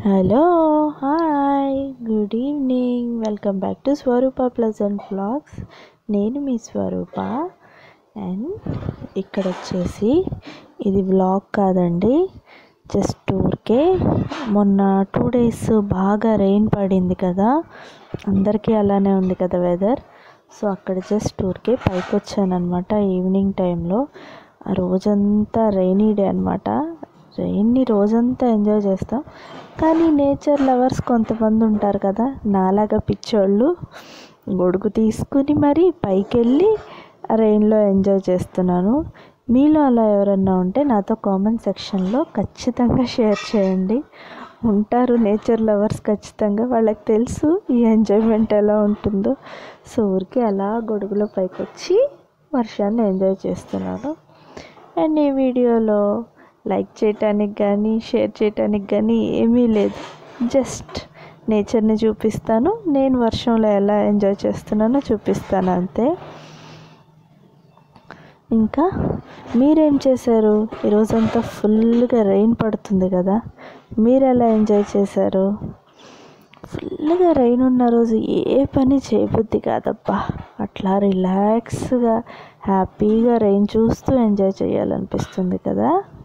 hello hi good evening welcome back to Swaroopa pleasant vlogs నేను మీ స్వరూప and ఇక్కడ వచ్చేసి ఇది వ్లాగ్ కాదండి జస్ట్ టూర్కే మొన్న టూ డేస్ బాగా రెయిన్ పడింది కదా అందరికీ అలానే ఉంది కదా వెదర్ సో అక్కడ జస్ట్ టూర్కే పైకి వచ్చాను అనమాట ఈవినింగ్ టైంలో ఆ రోజంతా రైనీ డే అనమాట రెయిన్ని రోజంతా ఎంజాయ్ చేస్తాం కానీ నేచర్ లవర్స్ కొంతమంది ఉంటారు కదా నాలాగా పిచ్చోళ్ళు గొడుగు తీసుకుని మరీ పైకి వెళ్ళి ఆ రెయిన్లో ఎంజాయ్ చేస్తున్నాను మీలో అలా ఎవరన్నా ఉంటే నాతో కామెంట్ సెక్షన్లో ఖచ్చితంగా షేర్ చేయండి ఉంటారు నేచర్ లవర్స్ ఖచ్చితంగా వాళ్ళకి తెలుసు ఈ ఎంజాయ్మెంట్ ఎలా ఉంటుందో సో ఊరికి అలా గొడుగులో పైకి వచ్చి వర్షాన్ని ఎంజాయ్ చేస్తున్నాను అండ్ ఈ వీడియోలో లైక్ చేయటానికి కానీ షేర్ చేయటానికి కానీ ఏమీ లేదు జస్ట్ నేచర్ని చూపిస్తాను నేను వర్షంలో ఎలా ఎంజాయ్ చేస్తున్నానో చూపిస్తాను అంతే ఇంకా మీరేం చేశారు ఈరోజంతా ఫుల్గా రెయిన్ పడుతుంది కదా మీరు ఎలా ఎంజాయ్ చేశారు ఫుల్గా రెయిన్ ఉన్న రోజు ఏ పని చేయబుద్ది కాదబ్బా అట్లా రిలాక్స్గా హ్యాపీగా రెయిన్ చూస్తూ ఎంజాయ్ చేయాలనిపిస్తుంది కదా